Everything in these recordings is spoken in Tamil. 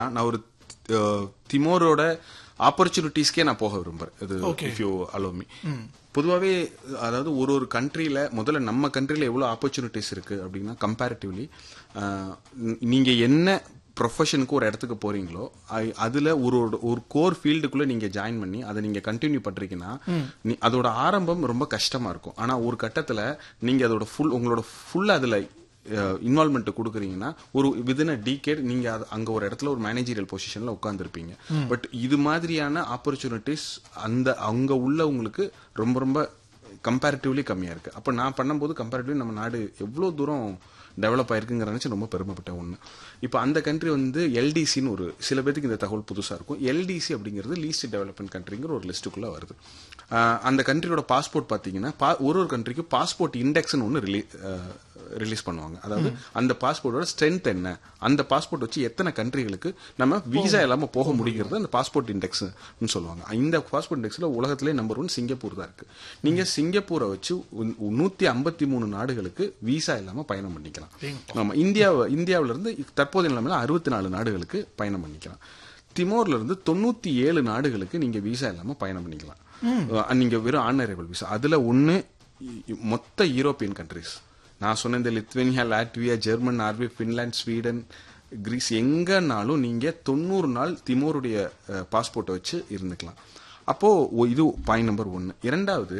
நான் ஒரு அஹ், திமோரோட ஆப்பர்ச்சுனிட்டிஸ்க்கே நான் போக விரும்புறேன் இது Okay. If you allow me பொதுவாகவே அதாவது ஒரு ஒரு கண்ட்ரியில முதல்ல நம்ம கண்ட்ரியில எவ்வளோ ஆப்பர்ச்சுனிட்டிஸ் இருக்கு அப்படின்னா கம்பேரிட்டிவ்லி நீங்க என்ன ப்ரொஃபஷனுக்கு ஒரு இடத்துக்கு போறீங்களோ ஐ- அதுல ஒரு ஒரு- ஒரு கோர் ஃபீல்டுக்குள்ள நீங்க ஜாயின் பண்ணி அதை நீங்க கண்டினியூ பண்றீங்கன்னா நீ- அதோட ஆரம்பம் ரொம்ப கஷ்டமா இருக்கும் ஆனா ஒரு கட்டத்துல நீங்க அதோட ஃபுல் உங்களோட ஃபுல் அதுல இன்வால்மெண்ட் கொடுக்குறீங்கன்னா ஒரு விதின் அ டீகேட் நீங்க அது- அங்க ஒரு இடத்துல ஒரு மேனேஜரியல் பொசிஷன்ல உட்காந்துருப்பீங்க பட் இது மாதிரியான ஆப்பர்ச்சுனிட்டிஸ் அந்த அங்க உள்ளவங்களுக்கு ரொம்ப ரொம்ப கம்பேரிட்டிவ்லி கம்மியா இருக்கு அப்ப நான் பண்ணும்போது கம்பேரிட்டிவ்லி நம்ம நாடு எவ்வளவு தூரம் டெவலப் ஆயிருக்குங்கிற நினைச்சு ரொம்ப பெருமைப்பட்ட ஒண்ணு இப்போ அந்த கண்ட்ரி வந்து எல்டிசின்னு ஒரு சில பேருக்கு இந்த தகவல் புதுசா இருக்கும் எல்டிசி அப்படிங்கிறது லீஸ்ட் டெவலப்மெண்ட் கண்ட்ரிங்கிற ஒரு லிஸ்ட்டுக்குள்ள வருது ஆஹ் அந்த கண்ட்ரியோட பாஸ்போர்ட் பாத்தீங்கன்னா பா- ஒரு ஒரு கண்ட்ரிக்கு பாஸ்போர்ட் இண்டெக்ஸ்னு ஒன்று ரிலீ ரிலீஸ் பண்ணுவாங்க அதாவது அந்த பாஸ்போர்ட்டோட ஸ்ட்ரென்த் என்ன அந்த பாஸ்போர்ட் வச்சு எத்தனை கண்ட்ரிகளுக்கு நம்ம விசா இல்லாம போக முடிகிறது அந்த பாஸ்போர்ட் இண்டெக்ஸ் சொல்லுவாங்க இந்த பாஸ்போர்ட் இண்டெக்ஸ்ல உலகத்திலே நம்பர் ஒன் சிங்கப்பூர் தான் இருக்கு நீங்க சிங்கப்பூரை வச்சு நூத்தி ஐம்பத்தி மூணு நாடுகளுக்கு விசா இல்லாம பயணம் பண்ணிக்கலாம் ஆமா இந்தியா இந்தியாவில இருந்து தற்போதைய நிலைமையில அறுபத்தி நாலு நாடுகளுக்கு பயணம் பண்ணிக்கலாம் திமோர்ல இருந்து தொண்ணூத்தி ஏழு நாடுகளுக்கு நீங்க விசா இல்லாம பயணம் பண்ணிக்கலாம் அஹ் நீங்க வெறும் ஆனரேபிள் விசா அதுல ஒண்ணு இ- மொத்த யூரோப்பியன் கண்ட்ரிஸ் நான் சொன்ன இந்த Lithuania Latvia German Norway Finland Sweden Greece எங்கனாலும் நீங்க தொண்ணூறு நாள் திமோருடைய பாஸ்போர்ட்டை வச்சு இருந்துக்கலாம் அப்போ ஒ- இது பாயிண்ட் நம்பர் ஒன்னு இரண்டாவது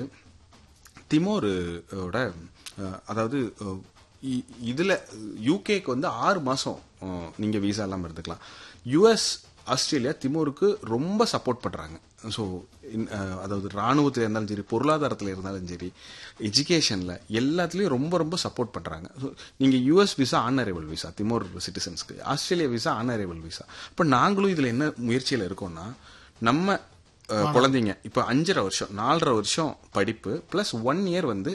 திமோரோட அஹ், அதாவது அஹ், இ- இதுல யூகேக்கு வந்து ஆறு மாசம் அஹ், நீங்க விசா இல்லாம இருந்துக்கலாம் யுஎஸ் ஆஸ்திரேலியா திமோருக்கு ரொம்ப சப்போர்ட் பண்றாங்க ஸோ அதாவது ராணுவத்தில் இருந்தாலும் சரி பொருளாதாரத்தில் இருந்தாலும் சரி எஜுகேஷன்ல எல்லாத்துலயும் ரொம்ப ரொம்ப சப்போர்ட் பண்றாங்க ஸோ நீங்க US visa honourable visa Timor சிட்டிசன்ஸ்க்கு ஆஸ்திரேலியா விசா ஆனரேபிள் விசா இப்போ நாங்களும் இதுல என்ன முயற்சியில இருக்கோம்னா நம்ம அஹ், குழந்தைங்க இப்போ அஞ்சரை வருஷம் நாலரை வருஷம் படிப்பு பிளஸ் ஒன் இயர் வந்து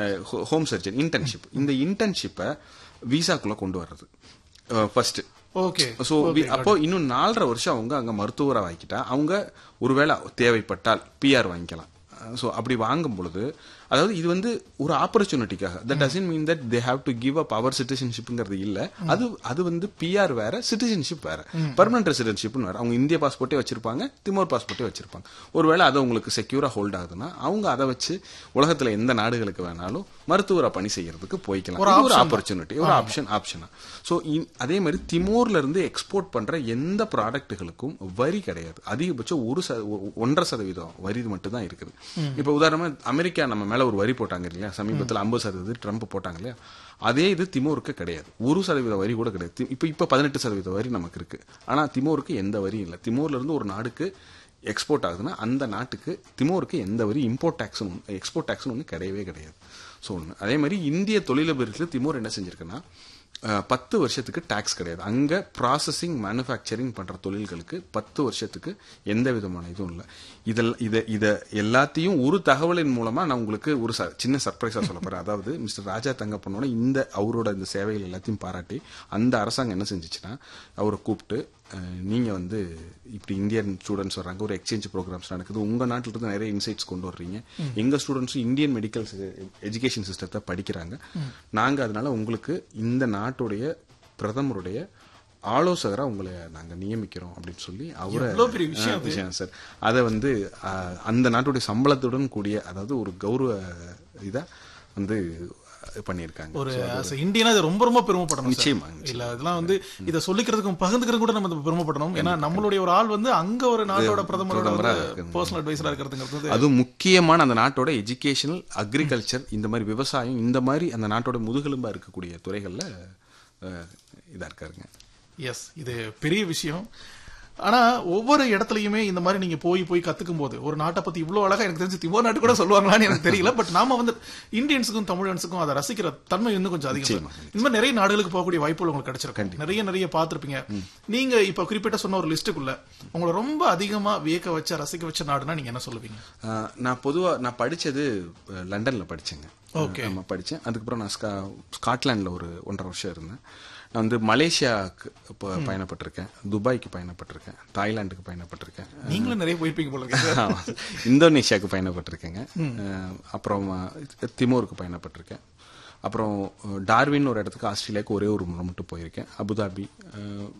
ஹோம் சர்ஜன் இன்டர்ன்ஷிப் இந்த இன்டர்ன்ஷிப்பை விசாக்குள்ள கொண்டு வர்றது ஃபர்ஸ்ட் ஓகே ஸோ அப்போ இன்னும் நாலரை வருஷம் அவங்க அங்க மருத்துவரை வாங்கிட்டா அவங்க ஒருவேளை தேவைப்பட்டால் பிஆர் வாங்கிக்கலாம் ஸோ அப்படி வாங்கும் பொழுது அதாவது இது வந்து ஒரு ஆப்பர்ச்சுனிட்டிக்காக that doesn't mean that they have to give up our சிட்டிசன்ஷிப்ங்கிறது இல்ல அது அது வந்து பிஆர் வேற சிட்டிசன்ஷிப் வேற பர்மனன்ட் ரெசிடென்ஷிப்னு வேற அவங்க இந்திய பாஸ்போர்ட்டே வச்சிருப்பாங்க திமோர் பாஸ்போர்ட்டே வச்சிருப்பாங்க ஒருவேளை அது உங்களுக்கு செக்யூரா ஹோல்ட் ஆகுதுன்னா அவங்க அதை வச்சு உலகத்துல எந்த நாடுகளுக்கு வேணாலும் மருத்துவரை பணி செய்யறதுக்கு போய்க்கலாம் ஒரு இது ஒரு option தான். ஆப்பர்ச்சுனிட்டி ஒரு ஆப்ஷன் ஆப்ஷனா ஸோ அதே மாதிரி திமோர்ல இருந்து எக்ஸ்போர்ட் பண்ற எந்த ப்ராடக்ட்டுகளுக்கும் வரி கிடையாது அதிகபட்சம் ஒரு ச- ஒ- ஒன்றரை சதவீதம் வரி மட்டும் தான் இருக்குது இப்போ உதாரணமா அமெரிக்கா நம்ம மேல ஒரு வரி போட்டாங்க இல்லையா சமீபத்தில் ஐம்பது சதவீதம் ட்ரம்ப் போட்டாங்க இல்லையா அதே இது திமோருக்கு கிடையாது ஒரு சதவீத வரி கூட கிடையாது தி- இப்போ இப்போ பதினெட்டு சதவீத வரி நமக்கு இருக்கு ஆனா திமோருக்கு எந்த வரியும் இல்லை திமோர்ல இருந்து ஒரு நாடுக்கு எக்ஸ்போர்ட் ஆகுதுன்னா அந்த நாட்டுக்கு திமோருக்கு எந்த வரி இம்போர்ட் டேக்ஸ் எக்ஸ்போர்ட் டேக்ஸ் ஒன்று கிடையவே கிடையாது ஸோ ஒன்று அதே மாதிரி இந்திய தொழிலதிபர்கள் திமோர் என்ன செஞ்சிருக்குன்னா அஹ், பத்து வருஷத்துக்கு டாக்ஸ் கிடையாது அங்க ப்ராசஸிங் மேனுஃபேக்சரிங் பண்ற தொழில்களுக்கு பத்து வருஷத்துக்கு எந்த விதமான இதுவும் இல்லை இதெல்லாம் இதை இதை எல்லாத்தையும் ஒரு தகவலின் மூலமா நான் உங்களுக்கு ஒரு ச- சின்ன சர்ப்ரைஸா சொல்ல போறேன் அதாவது மிஸ்டர் ராஜா தங்கப்பனோட இந்த அவரோட இந்த சேவைகள் எல்லாத்தையும் பாராட்டி அந்த அரசாங்கம் என்ன செஞ்சுச்சுன்னா அவரை கூப்பிட்டு அஹ், நீங்க வந்து இப்படி இந்தியன் ஸ்டூடெண்ட்ஸ் வர்றாங்க ஒரு எக்ஸ்சேஞ்ச் ப்ரோக்ராம்ஸ் நடக்குது உங்க நாட்டில இருந்து நிறைய இன்சைட்ஸ் கொண்டு வர்றீங்க எங்க ஸ்டூடெண்ட்ஸும் இந்தியன் மெடிக்கல் எஜுகேஷன் சிஸ்டத்தை படிக்கிறாங்க நாங்க அதனால உங்களுக்கு இந்த நாட்டுடைய பிரதமருடைய ஆலோசகரா உங்களை நாங்க நியமிக்கிறோம் அப்படின்னு சொல்லி அவரை எவ்வளவு பெரிய விஷயம் அது. விஷயம் சார் அதை வந்து அஹ், அந்த நாட்டுடைய சம்பளத்துடன் கூடிய அதாவது ஒரு கௌரவ இதா வந்து பண்ணியிருக்காங்க ஒரு as a இந்தியனா இது ரொம்ப ரொம்ப பெருமைப்படணும் சார். நிச்சயமா, இல்ல இதெல்லாம் வந்து இத சொல்லிக்கிறதுக்கும் பகிர்ந்துக்கிறது கூட நம்ம பெருமைப்படணும் ஏன்னா நம்மளுடைய ஒரு ஆள் வந்து அங்க ஒரு நாட்டோட பிரதமரோட பிரதமரா இருக்கணும். பர்சனல் அட்வைசரா இருக்கிறதுங்கிறது அது முக்கியமான அந்த நாட்டோட எஜுகேஷனல் அக்ரிகல்ச்சர் இந்த மாதிரி விவசாயம் இந்த மாதிரி அந்த நாட்டோட முதுகெலும்பா இருக்கக்கூடிய துறைகள்ல அஹ், இதா இருக்காருங்க எஸ் இது பெரிய விஷயம் ஆனா ஒவ்வொரு இடத்துலயுமே இந்த மாதிரி நீங்க போய் போய் கத்துக்கும் போது ஒரு நாட்டை பத்தி இவ்வளவு அழகா எனக்கு தெரிஞ்சு திமோர் நாட்டு கூட சொல்லுவாங்களான்னு எனக்கு தெரியல பட் நாம வந்து இந்தியன்ஸுக்கும் தமிழன்ஸுக்கும் அதை ரசிக்கிற தன்மை இன்னும் கொஞ்சம் அதிகம் சார். இந்த மாதிரி நிறைய நாடுகளுக்கு போகக்கூடிய வாய்ப்புகள் உங்களுக்கு கிடைச்சிருக்கும் நிறைய நிறைய பார்த்திருப்பீங்க நீங்க இப்ப குறிப்பிட்ட சொன்ன ஒரு லிஸ்ட்டுக்குள்ள உங்களை ரொம்ப அதிகமா வியக்க வச்ச ரசிக்க வச்ச நாடுனா நீங்க என்ன சொல்லுவீங்க அஹ், நான் பொதுவா நான் படிச்சது அஹ், லண்டன்ல படிச்சேங்க Okay. ஆமா படிச்சேன் அதுக்கப்புறம் நான் ஸ்கா ஸ்காட்லாண்ட்ல ஒரு ஒன்றரை வருஷம் இருந்தேன் நான் வந்து மலேசியாவுக்கு இப்போ பயணப்பட்டிருக்கேன் துபாய்க்கு பயணப்பட்டிருக்கேன் தாய்லாந்துக்கு பயணப்பட்டிருக்கேன் நீங்களும் நிறைய போயிருப்பீங்க போல இருக்கு சார். ஆமா. இந்தோனேஷியாவுக்கு பயணப்பட்டிருக்கேங்க அஹ், அப்புறம் அஹ், திமோருக்கு பயணப்பட்டிருக்கேன் அப்புறம் அஹ், டார்வின் ஒரு இடத்துக்கு ஆஸ்திரேலியாவுக்கு ஒரே ஒரு முறை மட்டும் போயிருக்கேன் அபுதாபி அஹ்,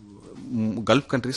கல்ஃப் கண்ட்ரிஸ்